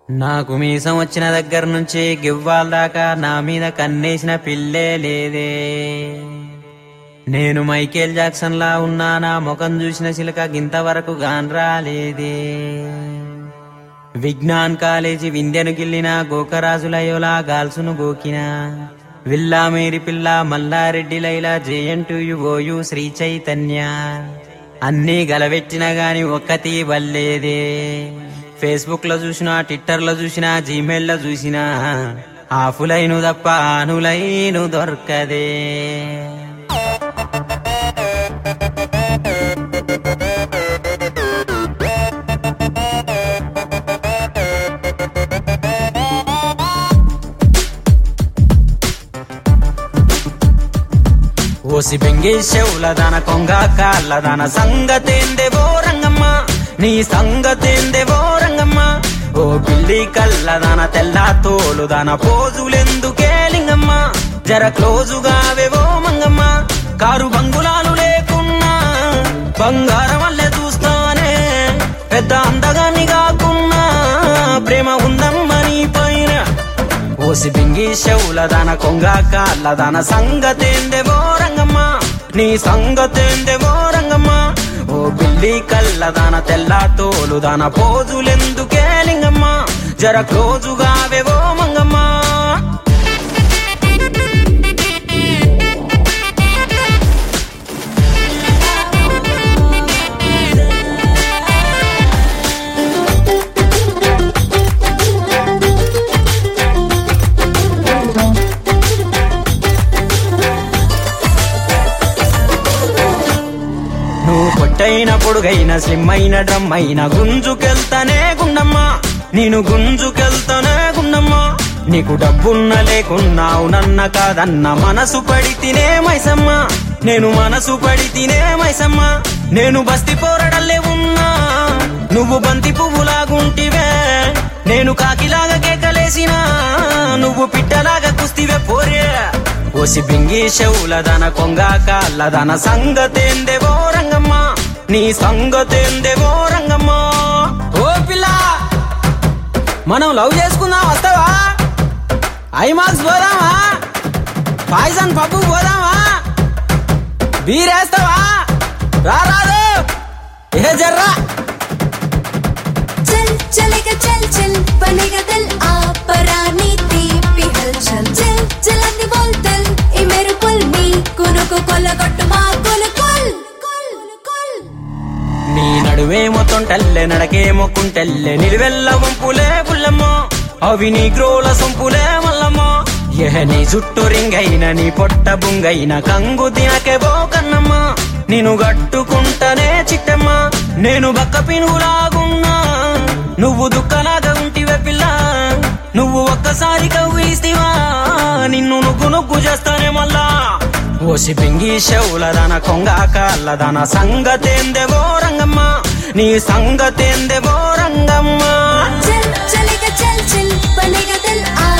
నాకు మీసం వచ్చిన దగ్గర నుంచి గివ్వాల దాకా నా మీద కన్నేసిన పిల్లే లేదే నేను మైకేల్ జాక్సన్ లా ఉన్నా నా ముఖం చూసిన చిలక గింతవరకు గాన్ రాలేదే విజ్ఞాన్ కాలేజీ వింధ్యను గిల్లిన గోకరాజులయోలా గాల్సును గోకిన విల్లా మేరి పిల్ల మల్లారెడ్డి లైలా జేఎన్టు ఓయు శ్రీ చైతన్య అన్నీ గలవెట్టిన గాని ఒక్కటి వల్లేదే ఫేస్బుక్ లో చూసినా ట్విట్టర్ లో చూసినా జీమెయిల్ లో చూసినా ఆఫులైను తప్ప ఆనులైను దొరకదే ఓసి బెంగి చెవులదాన కొంగ కాళ్ళదాన సంగతేందేవో రంగమ్మ నీ సంగతేందేవో రంగమ్మ ఓ పిల్లి కళ్ళదాన తెల్ల తోలుదాన పోజులెందుకే లింగమ్మ జర క్లోజుగావేవో మంగమ్మ కారు బంగులాలు లేకున్నా బంగారం వల్లే చూస్తానే పెద్ద అందగాన్ని కాకున్నా ప్రేమ ఉందమ్మ నీ పైన ఓసి బింగి చెవులదాన కొంగ కాళ్ళదాన సంగతేందేవో రంగమ్మ నీ సంగతేందేవో రంగమ్మ ఓ బిల్లి కళ్ళదాన తెల్ల తోలుదాన పోజులెందుకే లింగమ్మ జర క్లోజుగావేవో మంగమ్మ నువ్వు పొట్టైన పొడుగైన స్లిమ్ అయిన డ్రమ్ అయిన గుంజుకెళ్తానే గుండమ్మ నేను గుంజుకెళ్తానే గుండమ్మ నీకు డబ్బున్న లేకున్నావు నన్న కాదన్న మనసు పడి తినే మైసమ్మ నేను మనసు పడి తినే మైసమ్మ నేను బస్తి పోరడల్లే ఉన్నా నువ్వు బంతి పువ్వులాగుంటివే నేను కాకిలాగా కేకలేసినా నువ్వు పిట్టలాగా కుస్తివే పోరే ఓసి బింగి చెవులదన కొంగ కాళ్ళదన సంగతేందేవో రంగమ్మ నీ సంగతేందేవో రంగమ్మ ఓ పిల్ల మనం లవ్ చేసుకుందాం వస్తావా ఐమాక్స్ పోదామా పాయిజన్ పప్పు పోదామా బీరేస్తావా రా రాదు ఏ జర్రా चल चलेगा चल चल बनेगा दिल आप रानी తీపి హల్చల్ చల్ చలని బోల్ తెల్ ఈ మేరు పుల్ మీ కునుకు కొలగొట్టు మా కొలు కొల్ కొల్ కొల్ నీ నడువేమో తొంటల్లె నడకేమో కుంటెల్లె నిలువెల్ల వంపులే పుల్లమ్మ అవి నీ గ్రోల సొంపులే మల్లమ్మ ఎహ నీ జుట్టు రింగైన నీ పొట్ట బుంగైన కంగు తినకే కన్నమ్మ నేను గట్టుకుంటనే చిట్టమ్మ నేను బక్క పినుగులాగున్నా నువ్వు దుఃఖలాగా ఉంటివే పిల్ల నువ్వు ఒక్కసారి కవ్విలిస్తీవా నిన్ను నుగ్గు నుగ్గు చేస్తానే మళ్ళా ఓసి పింగి చెవులదన కొంగ కాళ్ళదన సంగతేందేవో రంగమ్మ నీ సంగతేందేవో రంగమ్మ चल चलेगा चल चल बनेगा दिल